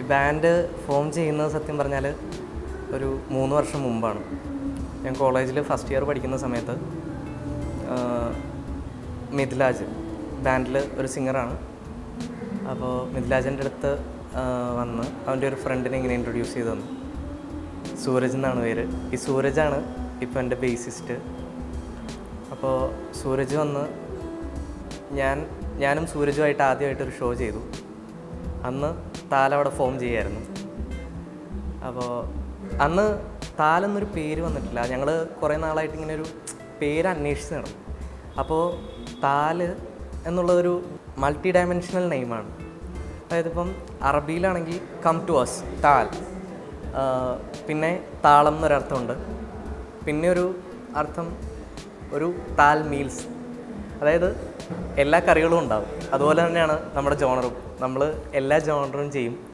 band form ചെയ്യുന്നത് സത്യം പറഞ്ഞാൽ ഒരു മൂന്ന് വർഷം മുമ്പാണ് ഞാൻ കോളേജിൽ ഫസ്റ്റ് ഇയർ പഠിക്കുന്ന സമയത്ത് ആ, മിഥിലാജ് ബാൻഡിൽ ഒരു സിംഗറാണ് അപ്പോൾ മിഥിലാജിൻ്റെ അടുത്ത് ആ, വന്ന് അവൻ്റെ ഒരു ഫ്രണ്ടിനെ ഇങ്ങനെ ഇൻട്രൊഡ്യൂസ് ചെയ്ത് തന്നു സൂരജ് എന്നാണ് പേര് ഈ സൂരജാണ് ഇപ്പോൾ എൻ്റെ ബേസിസ്റ്റ് അപ്പോൾ സൂരജ് വന്ന് ഞാൻ ഞാനും സൂരജുമായിട്ട് ആദ്യമായിട്ടൊരു ഷോ ചെയ്തു അന്ന് താലവിടെ ഫോം ചെയ്യായിരുന്നു അപ്പോൾ അന്ന് താലെന്നൊരു പേര് വന്നിട്ടില്ല ഞങ്ങൾ കുറേ നാളായിട്ട് ഇങ്ങനെ ഒരു പേര് അന്വേഷിച്ച് നടന്നു അപ്പോൾ താല് എന്നുള്ളതൊരു മൾട്ടി ഡയമെൻഷണൽ നെയിമാണ് അതായത് ഇപ്പം അറബിയിലാണെങ്കിൽ കം ടു അസ് താൽ ആ, പിന്നെ താളം എന്നൊരർത്ഥമുണ്ട് പിന്നെ ഒരു അർത്ഥം ഒരു താൽ മീൽസ് അതായത് എല്ലാ കറികളും ഉണ്ടാവും അതുപോലെ തന്നെയാണ് നമ്മുടെ ജോണറും നമ്മൾ എല്ലാ ജോണറും ചെയ്യും